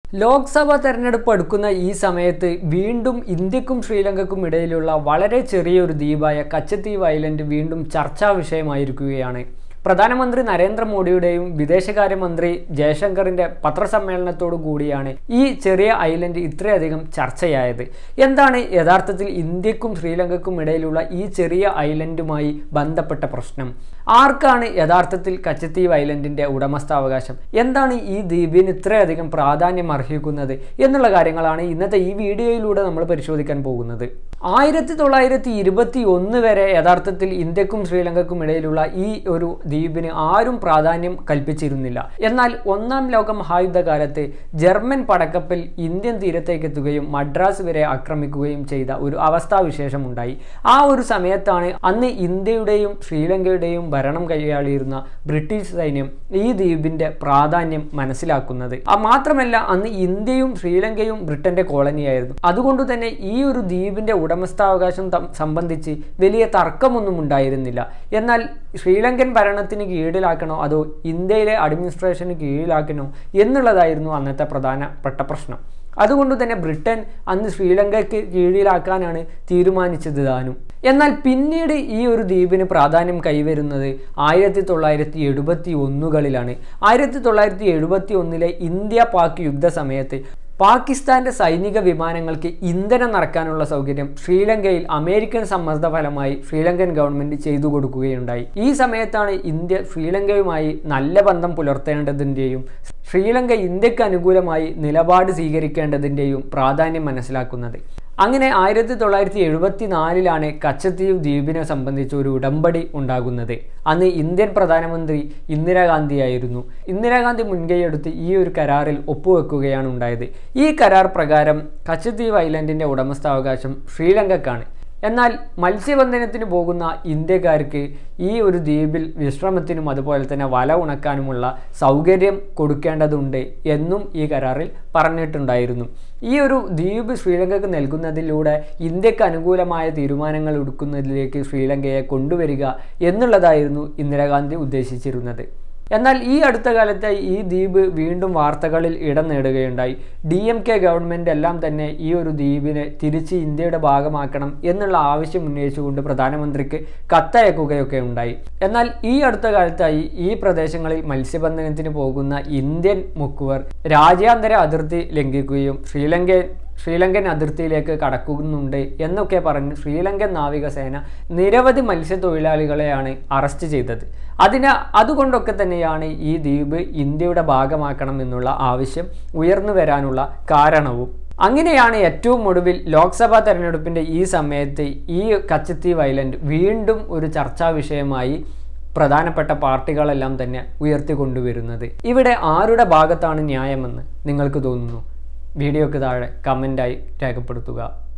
ലോക്സഭാ തെരഞ്ഞെടുപ്പ് അടുക്കുന്ന ഈ സമയത്ത് വീണ്ടും ഇന്ത്യക്കും ശ്രീലങ്കയ്ക്കും ഇടയിലുള്ള വളരെ ചെറിയൊരു ദ്വീപായ കച്ചത്തീവ് ഐലൻഡ് വീണ്ടും ചർച്ചാ വിഷയമായിരിക്കുകയാണ് പ്രധാനമന്ത്രി നരേന്ദ്രമോദിയുടെയും വിദേശകാര്യമന്ത്രി ജയശങ്കറിന്റെ പത്രസമ്മേളനത്തോടു കൂടിയാണ് ഈ ചെറിയ ഐലൻഡ് ഇത്രയധികം ചർച്ചയായത് എന്താണ് യഥാർത്ഥത്തിൽ ഇന്ത്യക്കും ശ്രീലങ്കയ്ക്കും ഇടയിലുള്ള ഈ ചെറിയ ഐലൻഡുമായി ബന്ധപ്പെട്ട പ്രശ്നം ആർക്കാണ് യഥാർത്ഥത്തിൽ കച്ചത്തീവ് ഐലൻഡിന്റെ ഉടമസ്ഥാവകാശം എന്താണ് ഈ ദ്വീപിന് ഇത്രയധികം പ്രാധാന്യം അർഹിക്കുന്നത് എന്നുള്ള കാര്യങ്ങളാണ് ഇന്നത്തെ ഈ വീഡിയോയിലൂടെ നമ്മൾ പരിശോധിക്കാൻ പോകുന്നത് ആയിരത്തി തൊള്ളായിരത്തി ഇരുപത്തി ഒന്ന് വരെ യഥാർത്ഥത്തിൽ ഇന്ത്യക്കും ശ്രീലങ്കയ്ക്കും ഇടയിലുള്ള ഈ ഒരു ദ്വീപിന് ആരും പ്രാധാന്യം കൽപ്പിച്ചിരുന്നില്ല എന്നാൽ ഒന്നാം ലോക മഹായുദ്ധകാലത്ത് ജർമ്മൻ പടക്കപ്പൽ ഇന്ത്യൻ തീരത്തേക്ക് എത്തുകയും മദ്രാസ് വരെ ആക്രമിക്കുകയും ചെയ്ത ഒരു അവസ്ഥാവിശേഷം ഉണ്ടായി ആ ഒരു സമയത്താണ് അന്ന് ഇന്ത്യയുടെയും ശ്രീലങ്കയുടെയും ഭരണം കൈയാളിയിരുന്ന ബ്രിട്ടീഷ് സൈന്യം ഈ ദ്വീപിന്റെ പ്രാധാന്യം മനസ്സിലാക്കുന്നത് ആ മാത്രമല്ല അന്ന് ഇന്ത്യയും ശ്രീലങ്കയും ബ്രിട്ടന്റെ കോളനിയായിരുന്നു അതുകൊണ്ട് തന്നെ ഈ ഒരു ദ്വീപിന്റെ ഉടമസ്ഥാവകാശം സംബന്ധിച്ച് വലിയ തർക്കമൊന്നും ഉണ്ടായിരുന്നില്ല എന്നാൽ ശ്രീലങ്കൻ ഭരണത്തിന് കീഴിലാക്കണോ അതോ ഇന്ത്യയിലെ അഡ്മിനിസ്ട്രേഷന് കീഴിലാക്കണോ എന്നുള്ളതായിരുന്നു അന്നത്തെ പ്രധാനപ്പെട്ട പ്രശ്നം അതുകൊണ്ട് തന്നെ ബ്രിട്ടൻ അന്ന് ശ്രീലങ്കയ്ക്ക് കീഴിലാക്കാനാണ് തീരുമാനിച്ചത് താനും എന്നാൽ പിന്നീട് ഈ ഒരു ദ്വീപിന് പ്രാധാന്യം കൈവരുന്നത് ആയിരത്തി തൊള്ളായിരത്തി എഴുപത്തി ഒന്നുകളിലാണ് ആയിരത്തി തൊള്ളായിരത്തി എഴുപത്തി ഒന്നിലെ ഇന്ത്യ പാക് യുദ്ധ സമയത്ത് പാകിസ്ഥാന്റെ സൈനിക വിമാനങ്ങൾക്ക് ഇന്ധനം നിറക്കാനുള്ള സൗകര്യം ശ്രീലങ്കയിൽ അമേരിക്കൻ സമ്മർദ്ദ ഫലമായി ശ്രീലങ്കൻ ഗവൺമെന്റ് ചെയ്തു കൊടുക്കുകയുണ്ടായി ഈ സമയത്താണ് ഇന്ത്യ ശ്രീലങ്കയുമായി നല്ല ബന്ധം പുലർത്തേണ്ടതിൻ്റെയും ശ്രീലങ്ക ഇന്ത്യക്ക് അനുകൂലമായി നിലപാട് സ്വീകരിക്കേണ്ടതിൻ്റെയും പ്രാധാന്യം മനസ്സിലാക്കുന്നത് അങ്ങനെ ആയിരത്തി തൊള്ളായിരത്തി എഴുപത്തി നാലിലാണ് കച്ചത്തീവ് ദ്വീപിനെ സംബന്ധിച്ച് ഒരു ഉടമ്പടി ഉണ്ടാകുന്നത് അന്ന് ഇന്ത്യൻ പ്രധാനമന്ത്രി ഇന്ദിരാഗാന്ധിയായിരുന്നു ഇന്ദിരാഗാന്ധി മുൻകൈയെടുത്ത് ഈ ഒരു കരാറിൽ ഒപ്പുവെക്കുകയാണ് ഉണ്ടായത് ഈ കരാർ പ്രകാരം കച്ചത്തീവ് ഐലൻഡിൻ്റെ ഉടമസ്ഥാവകാശം ശ്രീലങ്കക്കാണ് എന്നാൽ മത്സ്യബന്ധനത്തിന് പോകുന്ന ഇന്ത്യക്കാർക്ക് ഈ ഒരു ദ്വീപിൽ വിശ്രമത്തിനും അതുപോലെ തന്നെ വല ഉണക്കാനുമുള്ള സൗകര്യം കൊടുക്കേണ്ടതുണ്ട് എന്നും ഈ കരാറിൽ പറഞ്ഞിട്ടുണ്ടായിരുന്നു ഈ ഒരു ദ്വീപ് ശ്രീലങ്കയ്ക്ക് നൽകുന്നതിലൂടെ ഇന്ത്യക്ക് അനുകൂലമായ തീരുമാനങ്ങൾ എടുക്കുന്നതിലേക്ക് ശ്രീലങ്കയെ കൊണ്ടുവരിക എന്നുള്ളതായിരുന്നു ഇന്ദിരാഗാന്ധി ഉദ്ദേശിച്ചിരുന്നത് എന്നാൽ ഈ അടുത്ത കാലത്ത് ഈ ദ്വീപ് വീണ്ടും വാർത്തകളിൽ ഇടം നേടുകയുണ്ടായി ഡി എം കെ ഗവൺമെൻറ് എല്ലാം തന്നെ ഈ ഒരു ദ്വീപിനെ തിരിച്ച് ഇന്ത്യയുടെ ഭാഗമാക്കണം എന്നുള്ള ആവശ്യം ഉന്നയിച്ചുകൊണ്ട് പ്രധാനമന്ത്രിക്ക് കത്തയക്കുകയൊക്കെ ഉണ്ടായി എന്നാൽ ഈ അടുത്ത കാലത്തായി ഈ പ്രദേശങ്ങളിൽ മത്സ്യബന്ധനത്തിന് പോകുന്ന ഇന്ത്യൻ മുക്കുവർ രാജ്യാന്തര അതിർത്തി ലംഘിക്കുകയും ശ്രീലങ്കൻ ശ്രീലങ്കൻ അതിർത്തിയിലേക്ക് കടക്കുന്നുണ്ട് എന്നൊക്കെ പറഞ്ഞ് ശ്രീലങ്കൻ നാവികസേന നിരവധി മത്സ്യത്തൊഴിലാളികളെയാണ് അറസ്റ്റ് ചെയ്തത് അതിന് അതുകൊണ്ടൊക്കെ തന്നെയാണ് ഈ ദ്വീപ് ഇന്ത്യയുടെ ഭാഗമാക്കണം എന്നുള്ള ആവശ്യം ഉയർന്നു വരാനുള്ള കാരണവും അങ്ങനെയാണ് ഏറ്റവും ഒടുവിൽ ലോക്സഭാ തെരഞ്ഞെടുപ്പിൻ്റെ ഈ സമയത്ത് ഈ കച്ചത്തീവ് ഐലൻഡ് വീണ്ടും ഒരു ചർച്ചാ വിഷയമായി പ്രധാനപ്പെട്ട പാർട്ടികളെല്ലാം തന്നെ ഉയർത്തിക്കൊണ്ടുവരുന്നത് ഇവിടെ ആരുടെ ഭാഗത്താണ് ന്യായമെന്ന് നിങ്ങൾക്ക് തോന്നുന്നു വീഡിയോക്ക് താഴെ കമൻ്റായി രേഖപ്പെടുത്തുക